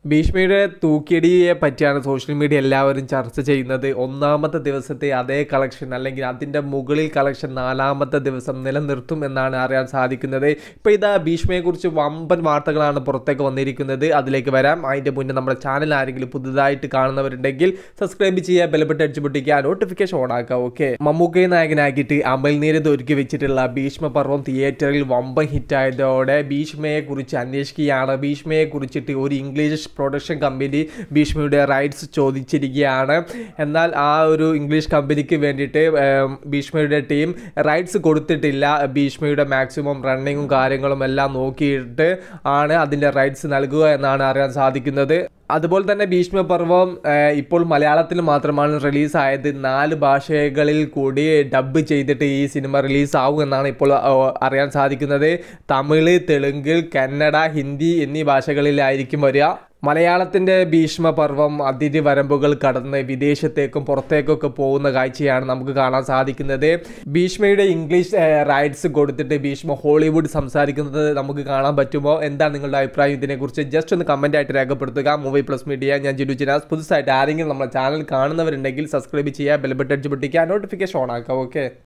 ഭീഷ്മയുടെ തൂക്കിയടിയെ പറ്റിയാണ് social media എല്ലാവരും ചർച്ച ചെയ്യുന്നത് ഒന്നാമത്തെ ദിവസത്തെ അതേ കളക്ഷൻ അല്ലെങ്കിൽ അതിൻ്റെ മുകളിൽ കളക്ഷൻ നാലാമത്തെ ദിവസം നിലനിർത്തും എന്നാണ് അറിയാൻ സാധിക്കുന്നത് ഇപ്പോൾ ഇതാ ഭീഷ്മയെക്കുറിച്ച് വമ്പൻ വാർത്തകളാണ് പുറത്തേക്ക് വന്നിരിക്കുന്നത് അതിലേക്ക് വരാം അതിൻ്റെ മുന്നേ നമ്മുടെ ചാനൽ ആരെങ്കിലും പുതുതായിട്ട് കാണുന്നവരുണ്ടെങ്കിൽ സബ്സ്ക്രൈബ് ചെയ്യുക ബലപ്പെട്ട് അടിച്ചു പൊട്ടിക്കുക നോട്ടിഫിക്കേഷൻ ഓൺ ആക്കുക ഓക്കെ മമ്മൂക്കയെ നായകനാക്കിയിട്ട് അമൽ നീരത് ഒരുക്കി വെച്ചിട്ടുള്ള ഭീഷ്മ പർവം തിയേറ്ററിൽ വമ്പൻ ഹിറ്റായതോടെ ഭീഷ്മയെ കുറിച്ച് അന്വേഷിക്കുകയാണ് ഭീഷ്മയെ കുറിച്ചിട്ട് ഒരു ഇംഗ്ലീഷ് പ്രൊഡക്ഷൻ കമ്പനി ഭീഷ്മയുടെ റൈറ്റ്സ് ചോദിച്ചിരിക്കുകയാണ് എന്നാൽ ആ ഒരു ഇംഗ്ലീഷ് കമ്പനിക്ക് വേണ്ടിയിട്ട് ഏം, ഭീഷ്മയുടെ ടീം റൈറ്റ്സ് കൊടുത്തിട്ടില്ല ഭീഷ്മയുടെ മാക്സിമം റണ്ണിങ്ങും കാര്യങ്ങളും എല്ലാം നോക്കിയിട്ട് ആണ് അതിൻ്റെ റൈറ്റ്സ് നൽകുക എന്നാണ് അറിയാൻ സാധിക്കുന്നത് അതുപോലെ തന്നെ ഭീഷ്മ പർവം ഏഹ്, ഇപ്പോൾ മലയാളത്തിൽ മാത്രമാണ് റിലീസായത് നാല് ഭാഷകളിൽ കൂടി ഡബ് ചെയ്തിട്ട് ഈ സിനിമ റിലീസ് ആവും എന്നാണ് ഇപ്പോൾ ഏഹ്, അറിയാൻ സാധിക്കുന്നത് തമിഴ് തെലുങ്ക് കന്നഡ ഹിന്ദി എന്നീ ഭാഷകളിലായിരിക്കും വരിക മലയാളത്തിൻ്റെ ഭീഷ്മ പർവം അതിര് വരമ്പുകൾ കടന്ന് വിദേശത്തേക്കും പുറത്തേക്കൊക്കെ പോകുന്ന കാഴ്ചയാണ് നമുക്ക് കാണാൻ സാധിക്കുന്നത് ഭീഷ്മയുടെ ഇംഗ്ലീഷ് റൈറ്റ്സ് കൊടുത്തിട്ട് ഭീഷ്മ ഹോളിവുഡ് സംസാരിക്കുന്നത് നമുക്ക് കാണാൻ പറ്റുമോ എന്താണ് നിങ്ങളുടെ അഭിപ്രായം ഇതിനെക്കുറിച്ച് ജസ്റ്റ് ഒന്ന് കമൻ്റ് ആയിട്ട് രേഖപ്പെടുത്തുക മൂവി പ്ലസ് മീഡിയ ഞാൻ ജിഡു ജിനാസ് പുതുസായിട്ട് ആരെങ്കിലും നമ്മുടെ ചാനൽ കാണുന്നവരുണ്ടെങ്കിൽ സബ്സ്ക്രൈബ് ചെയ്യുക ബെൽബട്ട് അടിച്ച് പൊട്ടിക്കുക നോട്ടിഫിക്കേഷൻ ഓൺ ആക്കുക ഓക്കെ